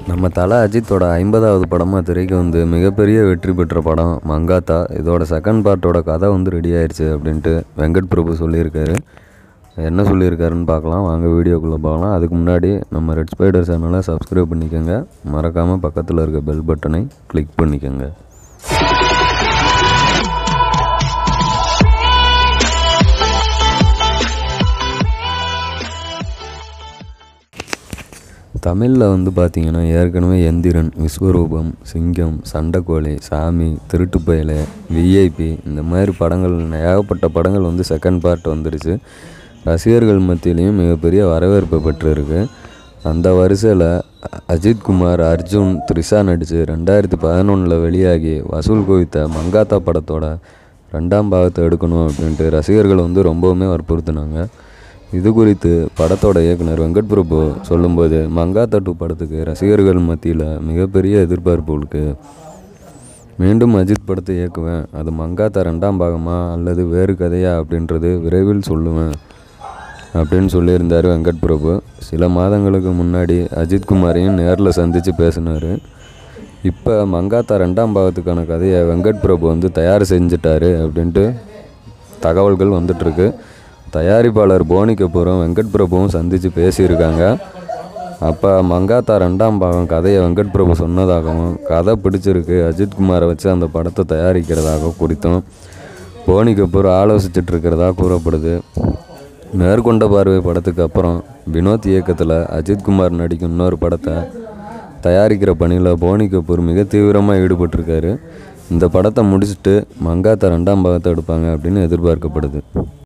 நம்ம தல அஜித்தோட ஐம்பதாவது படமாக திரைக்கு வந்து மிகப்பெரிய வெற்றி பெற்ற படம் மங்காத்தா இதோட செகண்ட் பார்ட்டோட கதை வந்து ரெடி ஆயிடுச்சு அப்படின்ட்டு வெங்கட் பிரபு சொல்லியிருக்காரு என்ன சொல்லியிருக்காருன்னு பார்க்கலாம் வாங்க வீடியோக்குள்ளே பார்க்கலாம் அதுக்கு முன்னாடி நம்ம ரெட் ஸ்பைடர் சேனலை சப்ஸ்கிரைப் பண்ணிக்கோங்க மறக்காமல் பக்கத்தில் இருக்க பெல் பட்டனை கிளிக் பண்ணிக்கோங்க தமிழில் வந்து பார்த்திங்கன்னா ஏற்கனவே எந்திரன் விஸ்வரூபம் சிங்கம் சண்டைக்கோழி சாமி திருட்டுப்பயலை விஐபி இந்த மாதிரி படங்கள் ஏகப்பட்ட படங்கள் வந்து செகண்ட் பார்ட் வந்துடுச்சு ரசிகர்கள் மத்தியிலையும் மிகப்பெரிய வரவேற்பு பெற்றிருக்கு அந்த வரிசையில் அஜித்குமார் அர்ஜுன் த்ரிஷா நடித்து ரெண்டாயிரத்தி பதினொன்றில் வெளியாகி வசூல் குவித்த மங்காத்தா படத்தோட ரெண்டாம் பாகத்தை எடுக்கணும் அப்படின்ட்டு ரசிகர்கள் வந்து ரொம்பவுமே வற்புறுத்தினாங்க இது குறித்து படத்தோட இயக்குனர் வெங்கட் பிரபு சொல்லும்போது மங்காத்தா டூ படத்துக்கு ரசிகர்கள் மத்தியில் மிகப்பெரிய எதிர்பார்ப்பு இருக்கு மீண்டும் அஜித் படத்தை இயக்குவேன் அது மங்காத்தா ரெண்டாம் பாகமா அல்லது வேறு கதையா அப்படின்றது விரைவில் சொல்லுவேன் அப்படின்னு சொல்லியிருந்தார் வெங்கட் பிரபு சில மாதங்களுக்கு முன்னாடி அஜித்குமாரையும் நேரில் சந்தித்து பேசினார் இப்போ மங்காத்தா ரெண்டாம் பாகத்துக்கான கதையை வெங்கட் பிரபு வந்து தயார் செஞ்சிட்டாரு அப்படின்ட்டு தகவல்கள் வந்துட்டுருக்கு தயாரிப்பாளர் போனி கபூரும் வெங்கட் பிரபுவும் சந்தித்து பேசியிருக்காங்க அப்போ மங்காத்தா ரெண்டாம் பாகம் கதையை வெங்கட் பிரபு சொன்னதாகவும் கதை பிடிச்சிருக்கு அஜித்குமாரை வச்சு அந்த படத்தை தயாரிக்கிறதாக குறித்தும் போனி கபூர் ஆலோசிச்சுட்டு இருக்கிறதா கூறப்படுது மேற்கொண்ட பார்வை படத்துக்கு அப்புறம் வினோத் இயக்கத்தில் அஜித்குமார் நடிக்கும் இன்னொரு படத்தை தயாரிக்கிற பணியில் போனி கபூர் மிக தீவிரமாக ஈடுபட்டிருக்காரு இந்த படத்தை முடிச்சுட்டு மங்காத்தா ரெண்டாம் பாகத்தை எடுப்பாங்க அப்படின்னு எதிர்பார்க்கப்படுது